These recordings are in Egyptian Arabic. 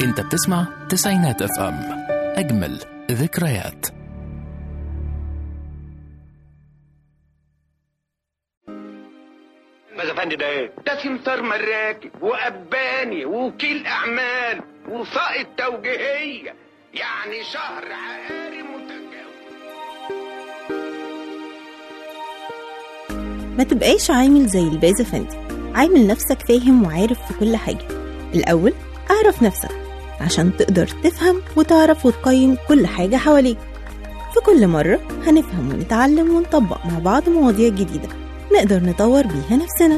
انت بتسمع تسعينات اف ام اجمل ذكريات ماذا فندي ده ايه؟ ده سمسار مراكب وأباني ووكيل أعمال وسائط توجيهية يعني شهر عقاري متجاوز ما تبقاش عامل زي الباز افندي عامل نفسك فاهم وعارف في كل حاجة الأول أعرف نفسك عشان تقدر تفهم وتعرف وتقيم كل حاجة حواليك في كل مرة هنفهم ونتعلم ونطبق مع بعض مواضيع جديدة نقدر نطور بيها نفسنا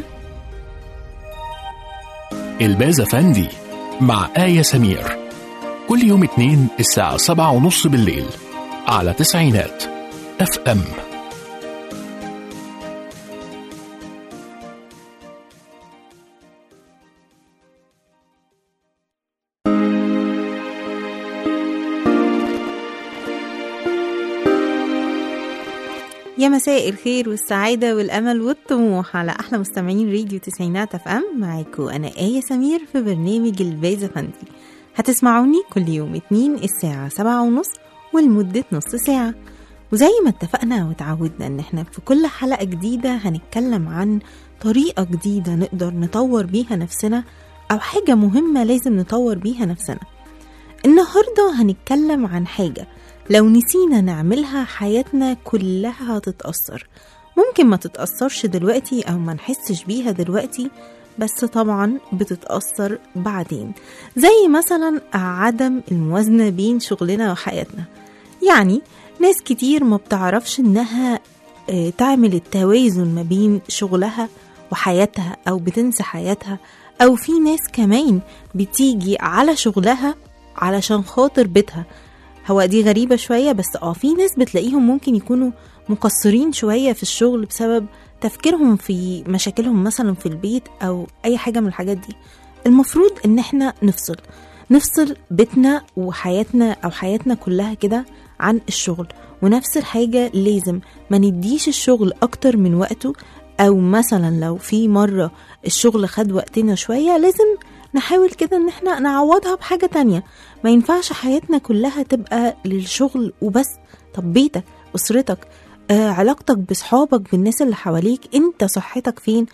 الباز افندي مع آية سمير كل يوم اتنين الساعة سبعة ونص بالليل على تسعينات اف ام يا مساء الخير والسعادة والأمل والطموح على أحلى مستمعين راديو تسعينات اف ام معاكم أنا آية سمير في برنامج الباز فندي هتسمعوني كل يوم اتنين الساعة سبعة ونص ولمدة نص ساعة وزي ما اتفقنا وتعودنا ان احنا في كل حلقة جديدة هنتكلم عن طريقة جديدة نقدر نطور بيها نفسنا أو حاجة مهمة لازم نطور بيها نفسنا النهاردة هنتكلم عن حاجة لو نسينا نعملها حياتنا كلها هتتأثر ممكن ما تتأثرش دلوقتي أو ما نحسش بيها دلوقتي بس طبعا بتتأثر بعدين زي مثلا عدم الموازنة بين شغلنا وحياتنا يعني ناس كتير ما بتعرفش انها آه، تعمل التوازن ما بين شغلها وحياتها او بتنسى حياتها او في ناس كمان بتيجي على شغلها علشان خاطر بيتها هو دي غريبة شوية بس اه في ناس بتلاقيهم ممكن يكونوا مقصرين شوية في الشغل بسبب تفكيرهم في مشاكلهم مثلا في البيت أو أي حاجة من الحاجات دي المفروض إن احنا نفصل نفصل بيتنا وحياتنا أو حياتنا كلها كده عن الشغل ونفس الحاجة لازم ما نديش الشغل أكتر من وقته أو مثلا لو في مرة الشغل خد وقتنا شوية لازم نحاول كده ان احنا نعوضها بحاجة تانية ما ينفعش حياتنا كلها تبقى للشغل وبس طب بيتك أسرتك آه علاقتك بصحابك بالناس اللي حواليك انت صحتك فين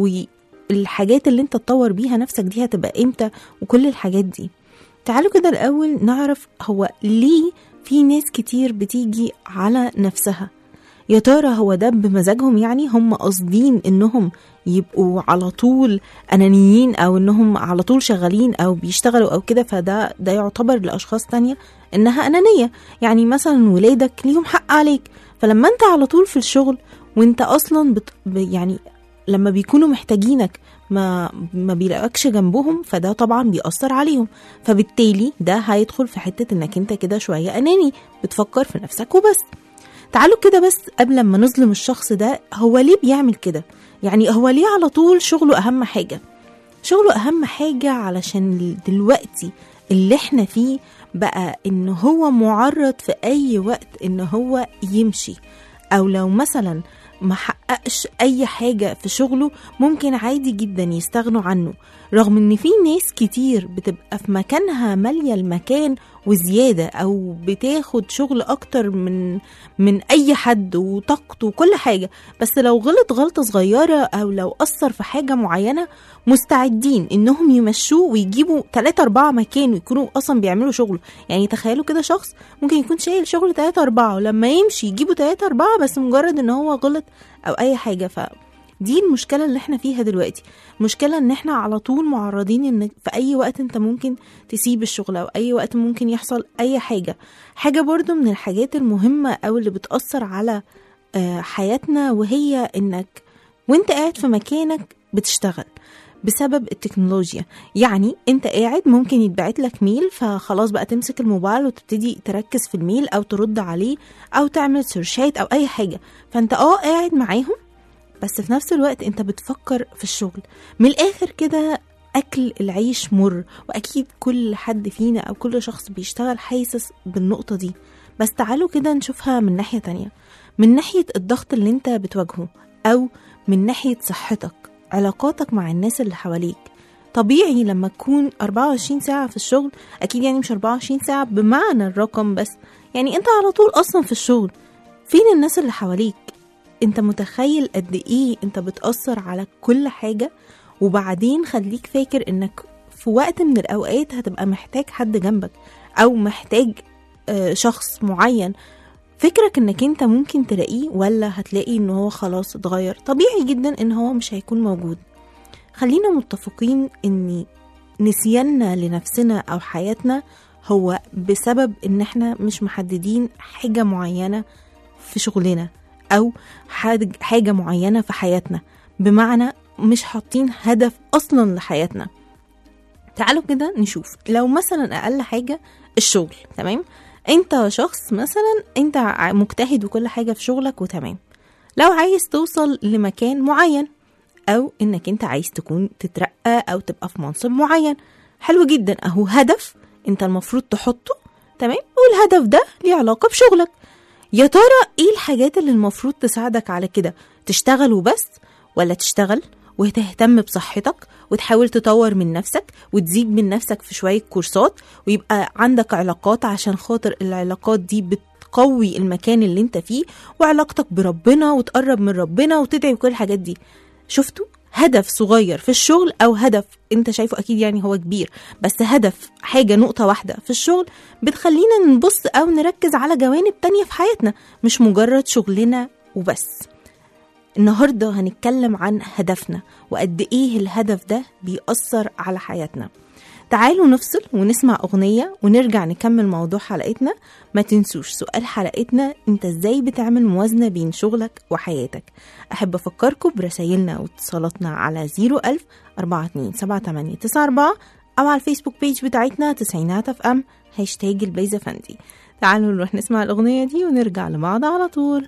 والحاجات اللي انت تطور بيها نفسك دي هتبقى امتى وكل الحاجات دي تعالوا كده الأول نعرف هو ليه في ناس كتير بتيجي على نفسها يا ترى هو ده بمزاجهم يعني هم قاصدين انهم يبقوا على طول انانيين او انهم على طول شغالين او بيشتغلوا او كده فده ده يعتبر لاشخاص تانية انها انانية يعني مثلا ولادك ليهم حق عليك فلما انت على طول في الشغل وانت اصلا بت ب- يعني لما بيكونوا محتاجينك ما ما بيلاقكش جنبهم فده طبعا بيأثر عليهم فبالتالي ده هيدخل في حتة انك انت كده شوية اناني بتفكر في نفسك وبس تعالوا كده بس قبل ما نظلم الشخص ده هو ليه بيعمل كده يعني هو ليه على طول شغله اهم حاجة شغله اهم حاجة علشان دلوقتي اللي احنا فيه بقى ان هو معرض في اي وقت ان هو يمشي او لو مثلا ما حققش اي حاجة في شغله ممكن عادي جدا يستغنوا عنه رغم ان في ناس كتير بتبقى في مكانها مالية المكان وزيادة او بتاخد شغل اكتر من من اي حد وطاقته وكل حاجة بس لو غلط غلطة صغيرة او لو اثر في حاجة معينة مستعدين انهم يمشوه ويجيبوا تلاتة اربعة مكان ويكونوا اصلا بيعملوا شغل يعني تخيلوا كده شخص ممكن يكون شايل شغل تلاتة اربعة ولما يمشي يجيبوا تلاتة اربعة بس مجرد ان هو غلط او اي حاجة ف دي المشكلة اللي احنا فيها دلوقتي مشكلة ان احنا على طول معرضين ان في اي وقت انت ممكن تسيب الشغل او اي وقت ممكن يحصل اي حاجة حاجة برضو من الحاجات المهمة او اللي بتأثر على آه، حياتنا وهي انك وانت قاعد في مكانك بتشتغل بسبب التكنولوجيا يعني انت قاعد ممكن يتبعت لك ميل فخلاص بقى تمسك الموبايل وتبتدي تركز في الميل او ترد عليه او تعمل سيرشات او اي حاجة فانت اه قاعد معاهم بس في نفس الوقت انت بتفكر في الشغل من الاخر كده اكل العيش مر واكيد كل حد فينا او كل شخص بيشتغل حاسس بالنقطة دي بس تعالوا كده نشوفها من ناحية تانية من ناحية الضغط اللي انت بتواجهه او من ناحية صحتك علاقاتك مع الناس اللي حواليك طبيعي لما تكون 24 ساعة في الشغل أكيد يعني مش 24 ساعة بمعنى الرقم بس يعني أنت على طول أصلا في الشغل فين الناس اللي حواليك أنت متخيل قد إيه أنت بتأثر على كل حاجة وبعدين خليك فاكر إنك في وقت من الأوقات هتبقى محتاج حد جنبك أو محتاج آه، شخص معين فكرك انك انت ممكن تلاقيه ولا هتلاقي ان هو خلاص اتغير طبيعي جدا ان هو مش هيكون موجود خلينا متفقين ان نسياننا لنفسنا او حياتنا هو بسبب ان احنا مش محددين حاجة معينة في شغلنا او حاج- حاجة معينة في حياتنا بمعنى مش حاطين هدف اصلا لحياتنا تعالوا كده نشوف لو مثلا اقل حاجة الشغل تمام انت شخص مثلا انت ع- مجتهد وكل حاجة في شغلك وتمام لو عايز توصل لمكان معين او انك انت عايز تكون تترقى او تبقى في منصب معين حلو جدا اهو هدف انت المفروض تحطه تمام والهدف ده ليه علاقة بشغلك يا ترى ايه الحاجات اللي المفروض تساعدك على كده تشتغل وبس ولا تشتغل وتهتم بصحتك وتحاول تطور من نفسك وتزيد من نفسك في شوية كورسات ويبقى عندك علاقات عشان خاطر العلاقات دي بتقوي المكان اللي انت فيه وعلاقتك بربنا وتقرب من ربنا وتدعي وكل الحاجات دي شفتوا هدف صغير في الشغل او هدف انت شايفه اكيد يعني هو كبير بس هدف حاجة نقطة واحدة في الشغل بتخلينا نبص او نركز على جوانب تانية في حياتنا مش مجرد شغلنا وبس النهاردة هنتكلم عن هدفنا وقد ايه الهدف ده بيأثر على حياتنا تعالوا نفصل ونسمع أغنية ونرجع نكمل موضوع حلقتنا ما تنسوش سؤال حلقتنا انت ازاي بتعمل موازنة بين شغلك وحياتك أحب أفكركم برسايلنا واتصالاتنا على 01000 427894 أو على الفيسبوك بيج بتاعتنا تسعينات اف ام هاشتاج البيزة فندي تعالوا نروح نسمع الأغنية دي ونرجع لبعض على طول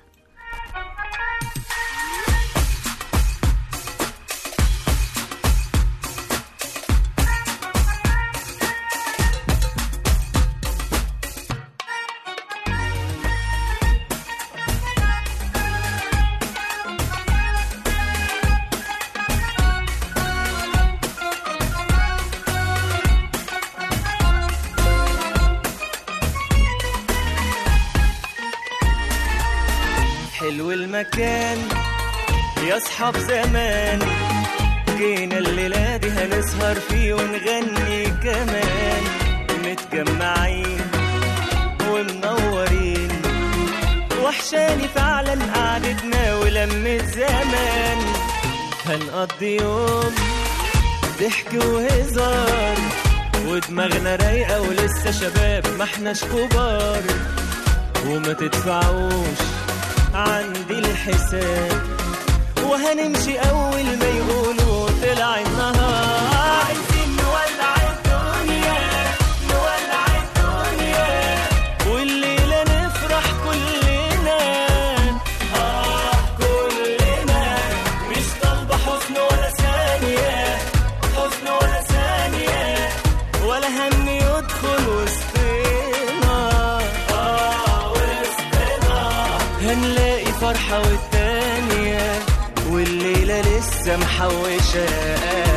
حلو المكان يا اصحاب زمان جينا الليلة دي هنسهر فيه ونغني كمان متجمعين ومنورين وحشاني فعلا قعدتنا ولمة زمان هنقضي يوم ضحك وهزار ودماغنا رايقة ولسه شباب ما احناش كبار وما تدفعوش عندي الحساب وهنمشي اول ما يقولوا طلع النهار عايزين نولع الدنيا نولع الدنيا والليلة نفرح كلنا اه كلنا مش طالبة حزن ولا ثانية حزن ولا ثانية ولا هم يدخل وسطنا اه وسطنا هنلاقي فرحة والتانية والليلة لسه محوشة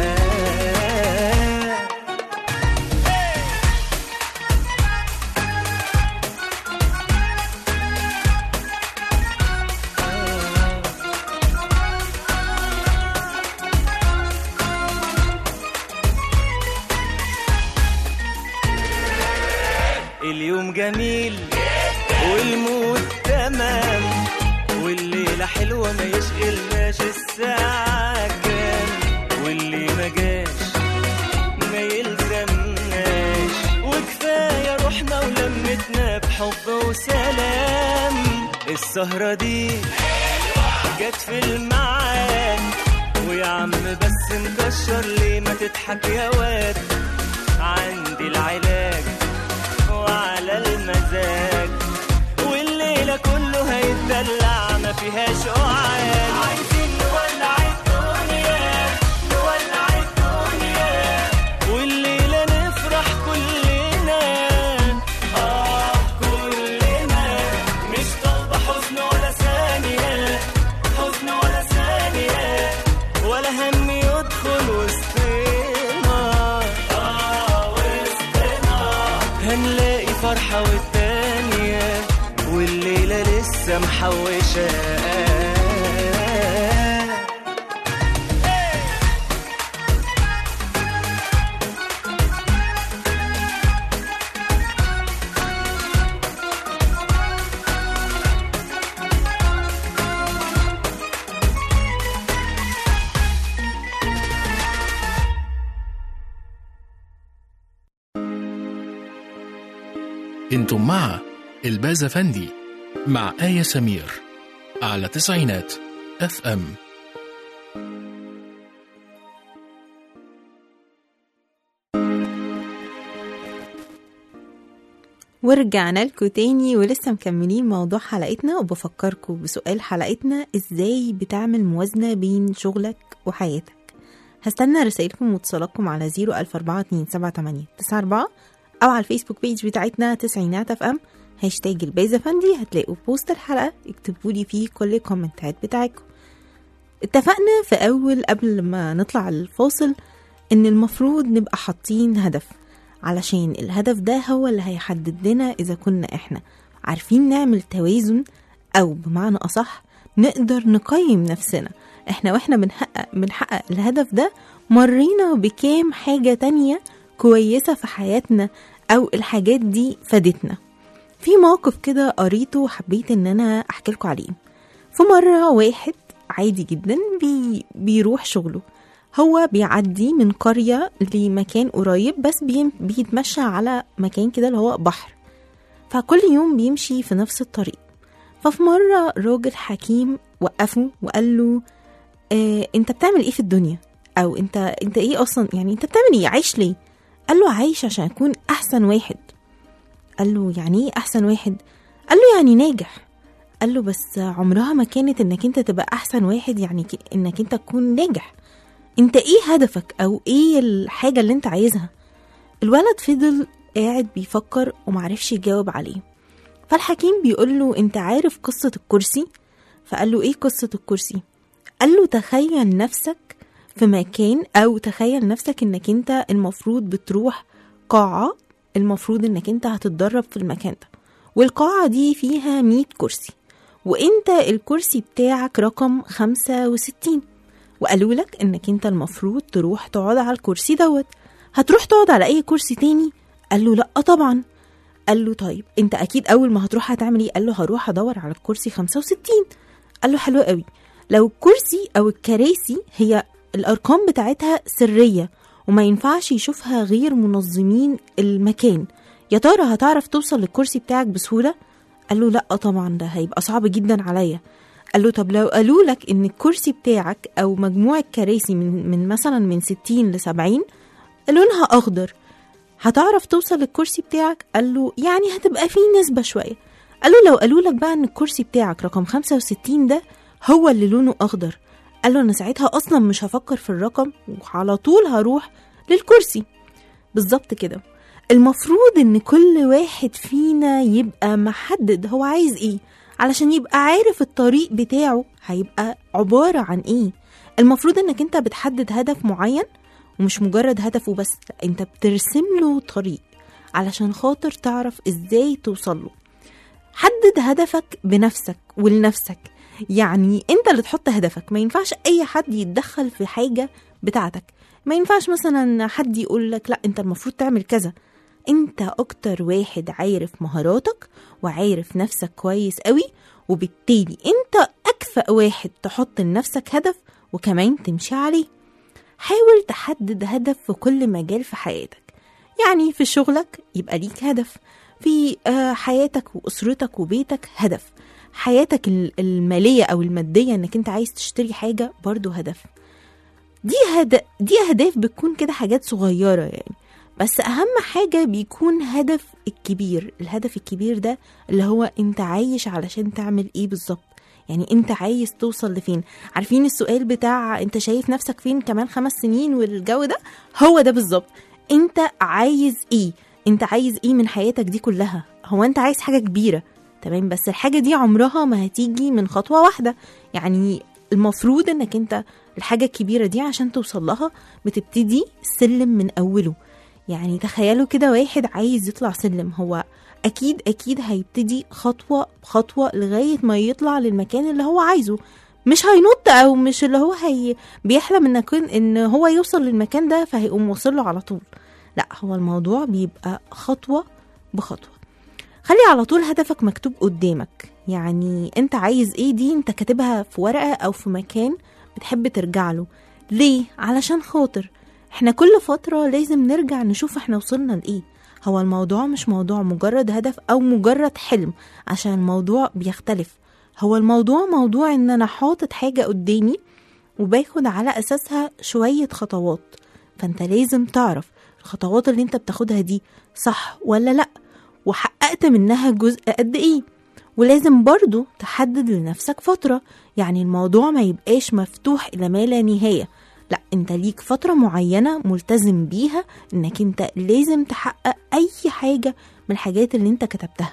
اليوم جميل والمود تمام والليلة حلوة ما يشغلناش الساعة كام واللي ما جاش ما يلزمناش وكفاية روحنا ولمتنا بحب وسلام السهرة دي جت في الميعاد ويا عم بس مكشر ليه ما تضحك يا واد عندي العلاج وعلى المزاج والليلة كله هيتدلع ما فيهاش قعاد عايزين نولع الدنيا نولع الدنيا والليلة نفرح كلنا آه كلنا مش طالبة حزن ولا ثانية حزن ولا ثانية ولا هم يدخل وسطنا محوشة انتم مع الباز فندي مع آية سمير على تسعينات اف ام ورجعنا لكم تاني ولسه مكملين موضوع حلقتنا وبفكركم بسؤال حلقتنا ازاي بتعمل موازنة بين شغلك وحياتك هستنى رسائلكم واتصالاتكم على 004278994 أو على الفيسبوك بيج بتاعتنا تسعينات اف ام هاشتاج البيزا فندي هتلاقوا بوست الحلقة اكتبوا لي فيه كل الكومنتات بتاعتكم اتفقنا في أول قبل ما نطلع الفاصل إن المفروض نبقى حاطين هدف علشان الهدف ده هو اللي هيحدد لنا إذا كنا إحنا عارفين نعمل توازن أو بمعنى أصح نقدر نقيم نفسنا إحنا وإحنا بنحقق بنحقق الهدف ده مرينا بكام حاجة تانية كويسة في حياتنا أو الحاجات دي فادتنا في موقف كده قريته وحبيت إن أنا أحكي لكم عليه في مرة واحد عادي جدا بي بيروح شغله هو بيعدي من قرية لمكان قريب بس بيم- بيتمشى على مكان كده اللي هو بحر فكل يوم بيمشي في نفس الطريق ففي مرة راجل حكيم وقفه وقال له آه انت بتعمل ايه في الدنيا او انت انت ايه اصلا يعني انت بتعمل ايه عايش ليه قال له عايش عشان اكون احسن واحد قال له يعني ايه احسن واحد قال له يعني ناجح قال له بس عمرها ما كانت انك انت تبقى احسن واحد يعني ك- انك انت تكون ناجح انت ايه هدفك او ايه الحاجة اللي انت عايزها الولد فضل قاعد بيفكر ومعرفش يجاوب عليه فالحكيم بيقول له انت عارف قصة الكرسي فقال له ايه قصة الكرسي قال له تخيل نفسك في مكان او تخيل نفسك انك انت المفروض بتروح قاعة المفروض انك انت هتتدرب في المكان ده والقاعة دي فيها 100 كرسي وانت الكرسي بتاعك رقم 65 وقالوا لك انك انت المفروض تروح تقعد على الكرسي دوت هتروح تقعد على اي كرسي تاني قال له لا طبعا قال له طيب انت اكيد اول ما هتروح هتعمل ايه قال له هروح ادور على الكرسي 65 قال له حلو قوي لو الكرسي او الكراسي هي الارقام بتاعتها سريه وما ينفعش يشوفها غير منظمين المكان يا ترى هتعرف توصل للكرسي بتاعك بسهوله قال له لا طبعا ده هيبقى صعب جدا عليا قال له طب لو قالوا لك ان الكرسي بتاعك او مجموع الكراسي من من مثلا من 60 ل 70 لونها اخضر هتعرف توصل للكرسي بتاعك قال له يعني هتبقى فيه نسبة شوية قال له لو قالوا لك بقى ان الكرسي بتاعك رقم 65 ده هو اللي لونه اخضر قال له انا ساعتها اصلا مش هفكر في الرقم وعلى طول هروح للكرسي بالظبط كده المفروض ان كل واحد فينا يبقى محدد هو عايز ايه علشان يبقى عارف الطريق بتاعه هيبقى عبارة عن ايه المفروض انك انت بتحدد هدف معين ومش مجرد هدف وبس لا انت بترسم له طريق علشان خاطر تعرف ازاي توصل له حدد هدفك بنفسك ولنفسك يعني انت اللي تحط هدفك ما ينفعش اي حد يتدخل في حاجة بتاعتك ما ينفعش مثلا حد يقول لك لا انت المفروض تعمل كذا انت اكتر واحد عارف مهاراتك وعارف نفسك كويس قوي وبالتالي انت اكفأ واحد تحط لنفسك هدف وكمان تمشي عليه حاول تحدد هدف في كل مجال في حياتك يعني في شغلك يبقى ليك هدف في آه، حياتك وأسرتك وبيتك هدف حياتك ال- المالية أو المادية إنك أنت عايز تشتري حاجة برضو هدف دي هد... دي أهداف بتكون كده حاجات صغيرة يعني بس أهم حاجة بيكون هدف الكبير الهدف الكبير ده اللي هو أنت عايش علشان تعمل إيه بالظبط يعني انت عايز توصل لفين عارفين السؤال بتاع انت شايف نفسك فين كمان خمس سنين والجو ده هو ده بالظبط انت عايز ايه انت عايز ايه من حياتك دي كلها هو انت عايز حاجة كبيرة تمام بس الحاجة دي عمرها ما هتيجي من خطوة واحدة يعني المفروض انك انت الحاجة الكبيرة دي عشان توصل لها بتبتدي سلم من اوله يعني تخيلوا كده واحد عايز يطلع سلم هو اكيد اكيد هيبتدي خطوه بخطوه لغايه ما يطلع للمكان اللي هو عايزه مش هينط او مش اللي هو هي بيحلم ان يكون ان هو يوصل للمكان ده فهيقوم واصل له على طول لا هو الموضوع بيبقى خطوه بخطوه خلي على طول هدفك مكتوب قدامك يعني انت عايز ايه دي انت كاتبها في ورقه او في مكان بتحب ترجع له ليه علشان خاطر احنا كل فتره لازم نرجع نشوف احنا وصلنا لايه هو الموضوع مش موضوع مجرد هدف او مجرد حلم عشان الموضوع بيختلف هو الموضوع موضوع ان انا حاطط حاجه قدامي وباخد على اساسها شويه خطوات فانت لازم تعرف الخطوات اللي انت بتاخدها دي صح ولا لا وحققت منها جزء قد ايه ولازم برضو تحدد لنفسك فترة يعني الموضوع ما يبقاش مفتوح إلى ما لا نهاية لا انت ليك فترة معينة ملتزم بيها انك انت لازم تحقق اي حاجة من الحاجات اللي انت كتبتها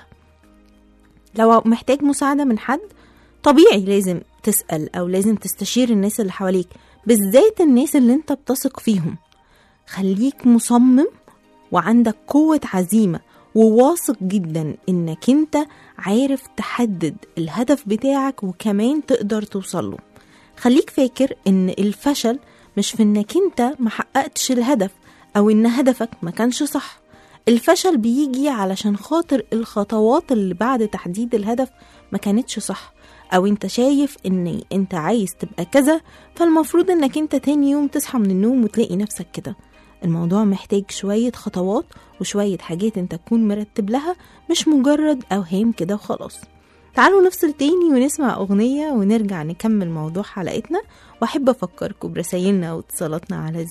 لو محتاج مساعدة من حد طبيعي لازم تسأل أو لازم تستشير الناس اللي حواليك بالذات الناس اللي انت بتثق فيهم خليك مصمم وعندك قوة عزيمة وواثق جدا انك انت عارف تحدد الهدف بتاعك وكمان تقدر توصله خليك فاكر ان الفشل مش في انك انت محققتش الهدف او ان هدفك ما كانش صح الفشل بيجي علشان خاطر الخطوات اللي بعد تحديد الهدف ما كانتش صح او انت شايف ان انت عايز تبقى كذا فالمفروض انك انت تاني يوم تصحى من النوم وتلاقي نفسك كده الموضوع محتاج شوية خطوات وشوية حاجات انت تكون مرتب لها مش مجرد اوهام كده وخلاص تعالوا نفصل تاني ونسمع أغنية ونرجع نكمل موضوع حلقتنا وأحب أفكركم برسايلنا واتصالاتنا على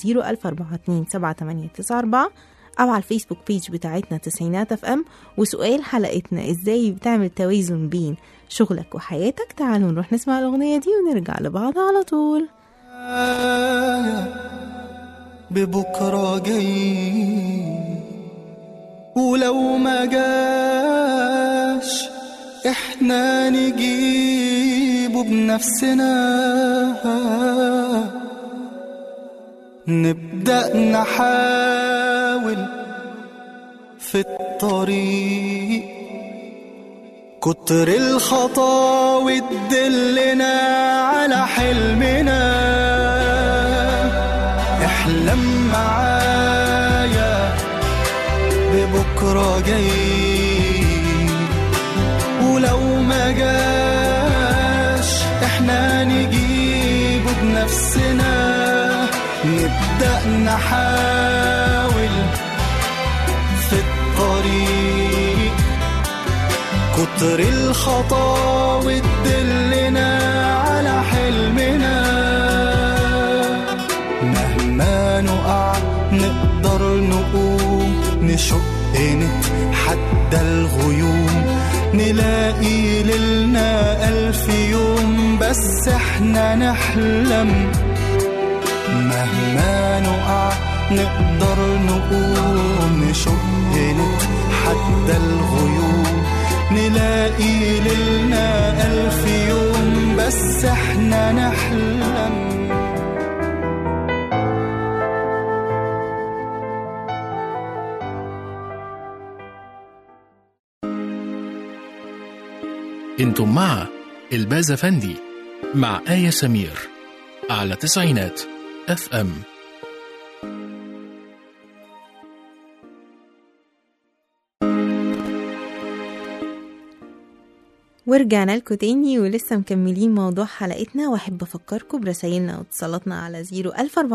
004278894 أو على الفيسبوك بيج بتاعتنا تسعينات اف ام وسؤال حلقتنا ازاي بتعمل توازن بين شغلك وحياتك تعالوا نروح نسمع الأغنية دي ونرجع لبعض على طول ببكرة جاي ولو ما جاش احنا نجيبه بنفسنا نبدأ نحاول في الطريق كتر الخطاوي تدلنا على حلمنا احلم معايا ببكرة جاي ولو ما جاش احنا نجيبه بنفسنا نبدأ نحاول في الطريق كتر الخطاوي تدلنا على حلمنا مهما نقع نقدر نقوم نشق نتحدى الغيوم نلاقي ليلنا ألف يوم بس احنا نحلم مهما نقع نقدر نقوم نشق نتحدى الغيوم نلاقي ليلنا ألف يوم بس احنا نحلم انتم مع الباز فندي مع آية سمير على تسعينات اف ام ورجعنا لكم تاني ولسه مكملين موضوع حلقتنا واحب افكركم برسايلنا واتصالاتنا على 004278894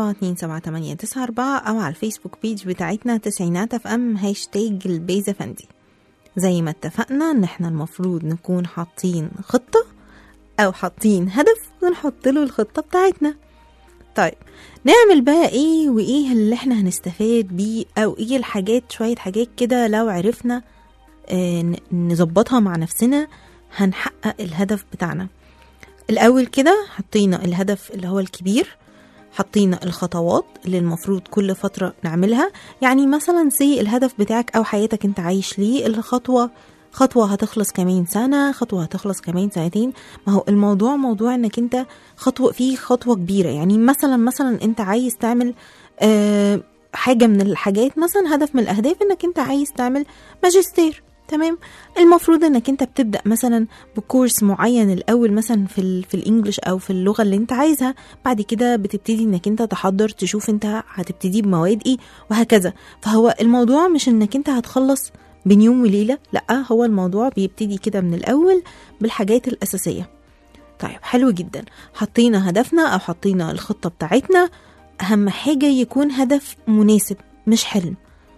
او على الفيسبوك بيج بتاعتنا تسعينات اف ام هاشتاج البيزا فندي زي ما اتفقنا ان احنا المفروض نكون حاطين خطة او حاطين هدف ونحط له الخطة بتاعتنا طيب نعمل بقى ايه وايه اللي احنا هنستفاد بيه او ايه الحاجات شوية حاجات كده لو عرفنا آه، ن- نظبطها مع نفسنا هنحقق الهدف بتاعنا الأول كده حطينا الهدف اللي هو الكبير حطينا الخطوات اللي المفروض كل فترة نعملها يعني مثلا سي الهدف بتاعك أو حياتك أنت عايش ليه الخطوة خطوة هتخلص كمان سنة خطوة هتخلص كمان سنتين ما هو الموضوع موضوع انك انت خطوة فيه خطوة كبيرة يعني مثلا مثلا انت عايز تعمل آه حاجة من الحاجات مثلا هدف من الأهداف إنك أنت عايز تعمل ماجستير تمام المفروض انك انت بتبدا مثلا بكورس معين الاول مثلا في ال في الانجليش او في اللغه اللي انت عايزها بعد كده بتبتدي انك انت تحضر تشوف انت هتبتدي بمواد ايه وهكذا فهو الموضوع مش انك انت هتخلص بين يوم وليله لا هو الموضوع بيبتدي كده من الاول بالحاجات الاساسيه طيب حلو جدا حطينا هدفنا او حطينا الخطه بتاعتنا اهم حاجه يكون هدف مناسب مش حلم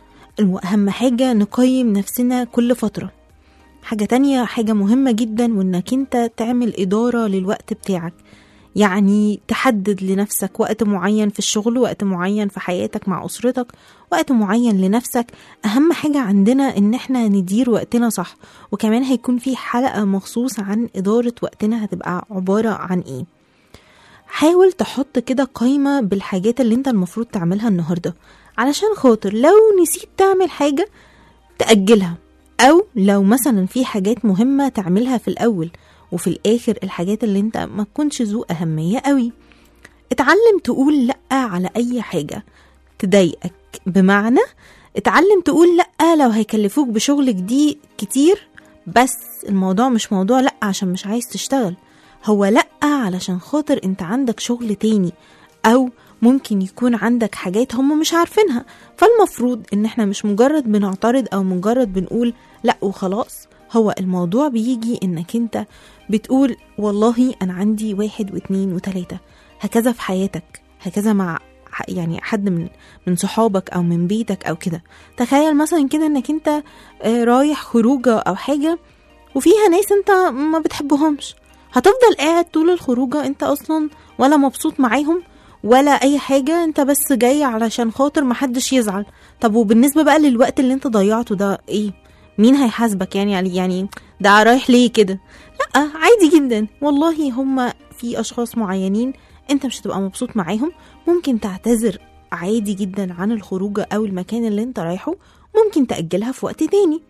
أهم حاجة نقيم نفسنا كل فترة حاجة تانية حاجة مهمة جدا وإنك أنت تعمل إدارة للوقت بتاعك يعني تحدد لنفسك وقت معين في الشغل وقت معين في حياتك مع أسرتك وقت معين لنفسك أهم حاجة عندنا إن احنا ندير وقتنا صح وكمان هيكون في حلقة مخصوص عن إدارة وقتنا هتبقى عبارة عن إيه حاول تحط كده قايمة بالحاجات اللي انت المفروض تعملها النهاردة علشان خاطر لو نسيت تعمل حاجة تأجلها أو لو مثلا في حاجات مهمة تعملها في الأول وفي الآخر الحاجات اللي انت ما تكونش ذو أهمية قوي اتعلم تقول لأ على أي حاجة تضايقك بمعنى اتعلم تقول لأ لو هيكلفوك بشغل جديد كتير بس الموضوع مش موضوع لأ عشان مش عايز تشتغل هو لأ علشان خاطر انت عندك شغل تاني أو ممكن يكون عندك حاجات هم مش عارفينها فالمفروض ان احنا مش مجرد بنعترض او مجرد بنقول لا وخلاص هو الموضوع بيجي انك انت بتقول والله انا عندي واحد واتنين وتلاتة هكذا في حياتك هكذا مع يعني حد من من صحابك او من بيتك او كده تخيل مثلا كده انك انت رايح خروجه او حاجه وفيها ناس انت ما بتحبهمش هتفضل قاعد طول الخروجه انت اصلا ولا مبسوط معاهم ولا اي حاجه انت بس جاي علشان خاطر محدش يزعل طب وبالنسبه بقى للوقت اللي انت ضيعته ده ايه مين هيحاسبك يعني يعني ده رايح ليه كده لا عادي جدا والله هما في اشخاص معينين انت مش هتبقى مبسوط معاهم ممكن تعتذر عادي جدا عن الخروجه او المكان اللي انت رايحه ممكن تاجلها في وقت تاني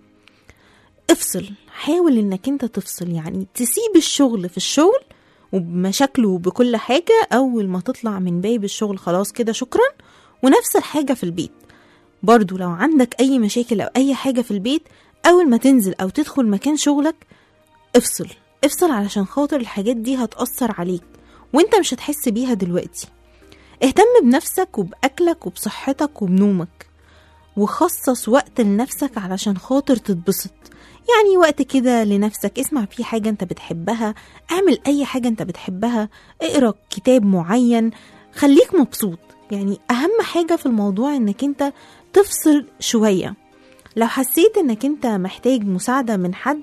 افصل حاول انك انت تفصل يعني تسيب الشغل في الشغل وبمشاكله وبكل حاجة أول ما تطلع من باب الشغل خلاص كده شكرا ونفس الحاجة في البيت برضو لو عندك أي مشاكل أو أي حاجة في البيت أول ما تنزل أو تدخل مكان شغلك افصل افصل علشان خاطر الحاجات دي هتأثر عليك وانت مش هتحس بيها دلوقتي اهتم بنفسك وبأكلك وبصحتك وبنومك وخصص وقت لنفسك علشان خاطر تتبسط يعني وقت كده لنفسك اسمع فيه حاجة انت بتحبها اعمل اي حاجة انت بتحبها اقرا كتاب معين خليك مبسوط يعني اهم حاجة في الموضوع انك انت تفصل شوية لو حسيت انك انت محتاج مساعدة من حد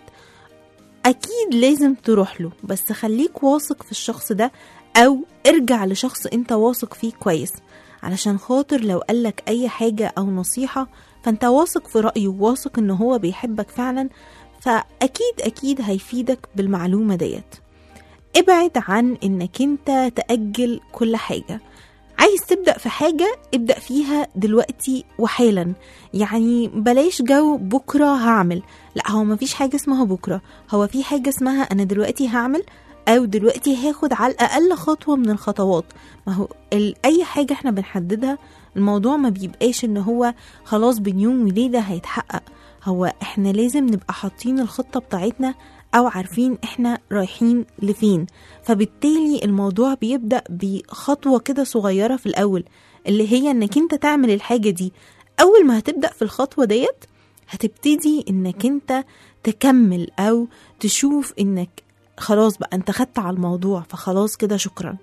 اكيد لازم تروح له بس خليك واثق في الشخص ده او ارجع لشخص انت واثق فيه كويس علشان خاطر لو قالك اي حاجة او نصيحة فانت واثق في رأيه واثق ان هو بيحبك فعلا فأكيد أكيد هيفيدك بالمعلومة ديت ابعد عن انك انت تأجل كل حاجة عايز تبدأ في حاجة ابدأ فيها دلوقتي وحالا يعني بلاش جو بكرة هعمل لا هو مفيش حاجة اسمها بكرة هو في حاجة اسمها أنا دلوقتي هعمل أو دلوقتي هاخد على الأقل خطوة من الخطوات ما هو ال- أي حاجة احنا بنحددها الموضوع ما بيبقاش ان هو خلاص بين يوم وليلة هيتحقق هو احنا لازم نبقى حاطين الخطة بتاعتنا او عارفين احنا رايحين لفين فبالتالي الموضوع بيبدأ بخطوة كده صغيرة في الاول اللي هي انك انت تعمل الحاجة دي اول ما هتبدأ في الخطوة ديت هتبتدي انك انت تكمل او تشوف انك خلاص بقى انت خدت على الموضوع فخلاص كده شكرا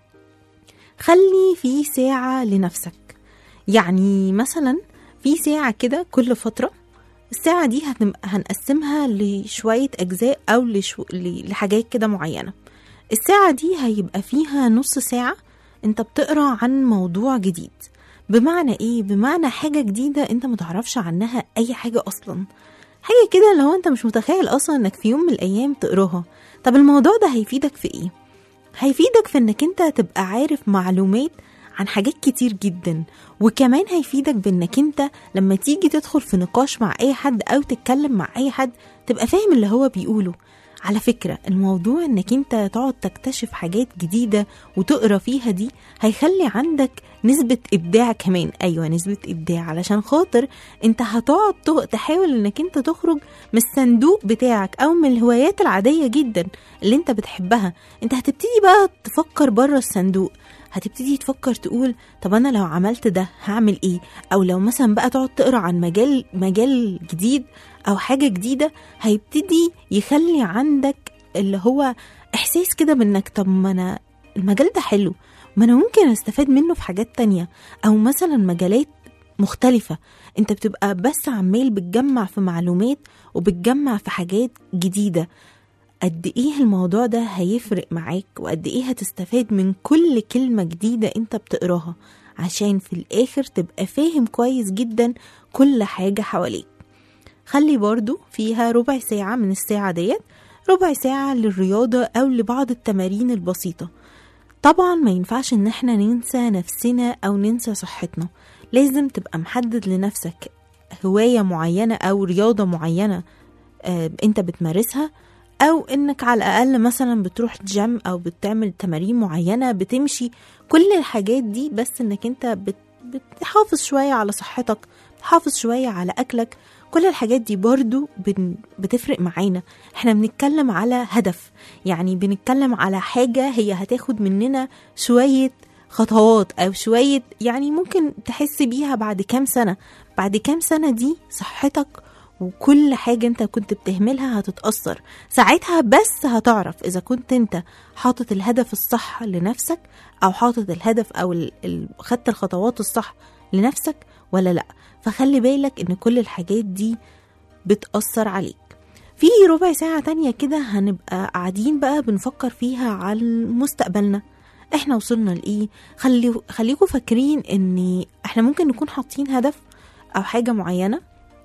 خلي في ساعة لنفسك يعني مثلا في ساعة كده كل فترة الساعة دي هنم- هنقسمها لشوية أجزاء أو لشو... ل- لحاجات كده معينة الساعة دي هيبقى فيها نص ساعة انت بتقرا عن موضوع جديد بمعنى ايه بمعنى حاجة جديدة انت متعرفش عنها اي حاجة اصلا حاجة كده لو انت مش متخيل اصلا انك في يوم من الايام تقراها طب الموضوع ده هيفيدك في ايه هيفيدك في انك انت تبقى عارف معلومات عن حاجات كتير جدا وكمان هيفيدك بانك انت لما تيجي تدخل في نقاش مع اي حد او تتكلم مع اي حد تبقى فاهم اللي هو بيقوله على فكرة الموضوع انك انت تقعد تكتشف حاجات جديدة وتقرا فيها دي هيخلي عندك نسبة إبداع كمان أيوة نسبة إبداع علشان خاطر انت هتقعد تغ- تحاول انك انت تخرج من الصندوق بتاعك أو من الهوايات العادية جدا اللي انت بتحبها انت هتبتدي بقى تفكر بره الصندوق هتبتدي تفكر تقول طب انا لو عملت ده هعمل ايه او لو مثلا بقى تقعد تقرا عن مجال مجال جديد او حاجه جديده هيبتدي يخلي عندك اللي هو احساس كده بانك طب ما انا المجال ده حلو ما انا ممكن استفاد منه في حاجات تانية او مثلا مجالات مختلفة انت بتبقى بس عمال بتجمع في معلومات وبتجمع في حاجات جديدة قد ايه الموضوع ده هيفرق معاك وقد ايه هتستفاد من كل كلمة جديدة انت بتقراها عشان في الاخر تبقى فاهم كويس جدا كل حاجة حواليك خلي برضو فيها ربع ساعة من الساعة ديت ربع ساعة للرياضة أو لبعض التمارين البسيطة طبعا ما ينفعش ان احنا ننسى نفسنا او ننسى صحتنا لازم تبقى محدد لنفسك هواية معينة او رياضة معينة آه، انت بتمارسها او انك على الاقل مثلا بتروح جيم او بتعمل تمارين معينة بتمشي كل الحاجات دي بس انك انت بت بتحافظ شوية على صحتك بتحافظ شوية على اكلك كل الحاجات دي برضو بن بتفرق معانا احنا بنتكلم على هدف يعني بنتكلم على حاجة هي هتاخد مننا شوية خطوات او شوية يعني ممكن تحس بيها بعد كام سنة بعد كام سنة دي صحتك وكل حاجة انت كنت بتهملها هتتأثر ساعتها بس هتعرف اذا كنت انت حاطط الهدف الصح لنفسك او حاطط الهدف او ال- ال- خدت الخطوات الصح لنفسك ولا لا فخلي بالك ان كل الحاجات دي بتأثر عليك في ربع ساعة تانية كده هنبقى قاعدين بقى بنفكر فيها على مستقبلنا احنا وصلنا لايه خلي خليكم فاكرين ان احنا ممكن نكون حاطين هدف او حاجة معينة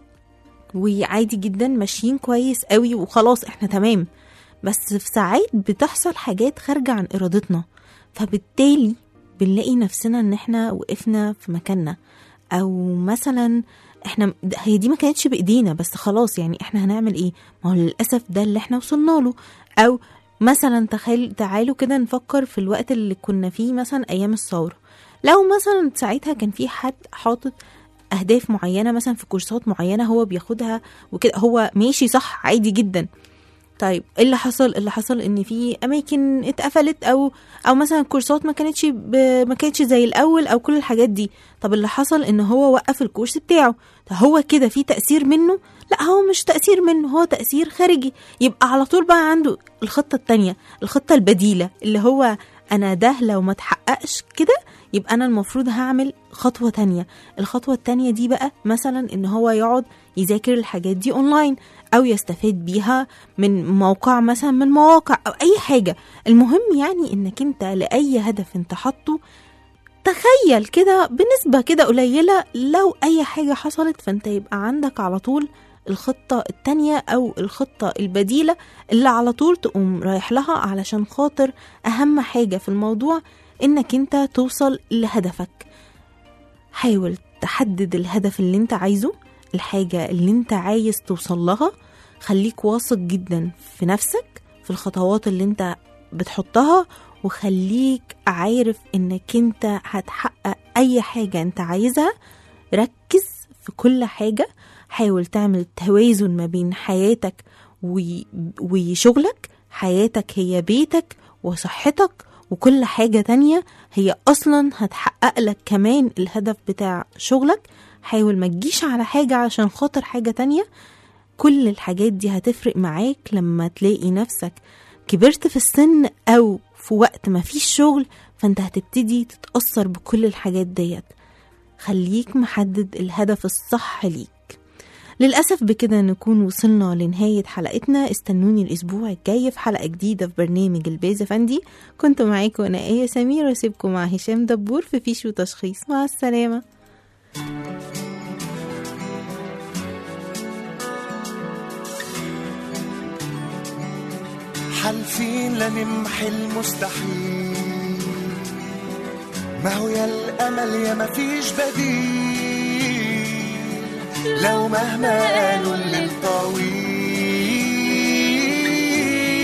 وعادي جدا ماشيين كويس قوي وخلاص احنا تمام بس في ساعات بتحصل حاجات خارجة عن ارادتنا فبالتالي بنلاقي نفسنا ان احنا وقفنا في مكاننا او مثلا احنا هي دي ما كانتش بايدينا بس خلاص يعني احنا هنعمل ايه ما هو للاسف ده اللي احنا وصلنا له او مثلا تخيل تعالوا كده نفكر في الوقت اللي كنا فيه مثلا ايام الثوره لو مثلا ساعتها كان في حد حاطط اهداف معينه مثلا في كورسات معينه هو بياخدها وكده هو ماشي صح عادي جدا طيب ايه اللي حصل اللي حصل ان في اماكن اتقفلت او او مثلا الكورسات ما كانتش ب... ما كانتش زي الاول او كل الحاجات دي طب اللي حصل ان هو وقف الكورس بتاعه طب هو كده في تاثير منه لا هو مش تاثير منه هو تاثير خارجي يبقى على طول بقى عنده الخطه التانية الخطه البديله اللي هو انا ده لو ما تحققش كده يبقى انا المفروض هعمل خطوه تانية الخطوه التانية دي بقى مثلا ان هو يقعد يذاكر الحاجات دي اونلاين او يستفاد بيها من موقع مثلا من مواقع او اي حاجه المهم يعني انك انت لاي هدف انت حاطه تخيل كده بنسبة كده قليلة لو أي حاجة حصلت فأنت يبقى عندك على طول الخطة التانية أو الخطة البديلة اللي على طول تقوم رايح لها علشان خاطر أهم حاجة في الموضوع إنك أنت توصل لهدفك حاول تحدد الهدف اللي أنت عايزه الحاجة اللي أنت عايز توصل لها خليك واثق جدا في نفسك في الخطوات اللي أنت بتحطها وخليك عارف انك انت هتحقق اي حاجة انت عايزها ركز في كل حاجة حاول تعمل توازن ما بين حياتك و- وشغلك حياتك هي بيتك وصحتك وكل حاجة تانية هي أصلا هتحقق لك كمان الهدف بتاع شغلك حاول ما تجيش على حاجة عشان خاطر حاجة تانية كل الحاجات دي هتفرق معاك لما تلاقي نفسك كبرت في السن أو في وقت ما فيش شغل فانت هتبتدي تتأثر بكل الحاجات ديت خليك محدد الهدف الصح ليك للأسف بكده نكون وصلنا لنهاية حلقتنا استنوني الأسبوع الجاي في حلقة جديدة في برنامج البيز فندي كنت معاكم أنا آية سمير واسيبكم مع هشام دبور في فيش وتشخيص مع السلامة حالفين لا نمحي المستحيل ما هو يا الامل يا ما فيش بديل لو مهما قالوا الليل طويل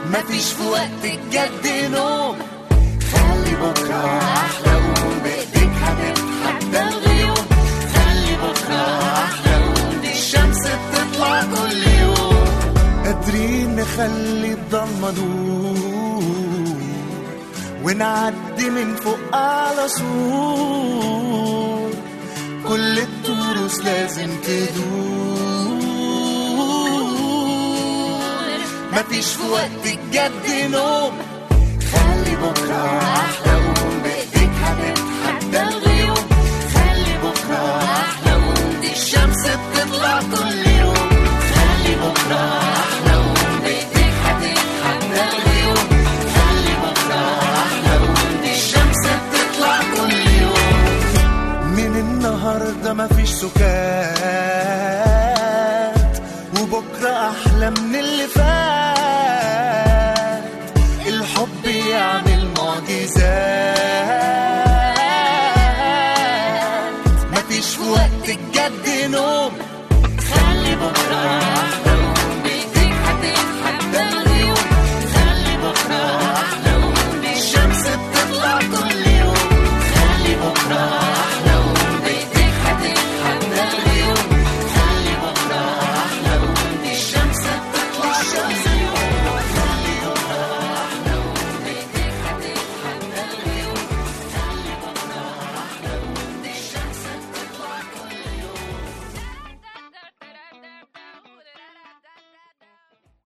مفيش في وقت الجد نوم خلي بكرة أحلى قوم بإيديك هتتحدى الغيوم خلي بكرة أحلى قوم دي الشمس بتطلع كل يوم قادرين نخلي الضلمة نور ونعدي من فوق على سور كل الطرس لازم تدور مفيش في وقت الجد نوم خلي بكرة أحلى قوم بإيديك هتتحدى الغيوم خلي بكرة أحلى قوم دي الشمس بتطلع كل يوم خلي بكرة أحلى قوم بإيديك هتتحدى الغيوم خلي بكرة أحلى قوم دي الشمس بتطلع كل يوم من النهاردة مفيش سكات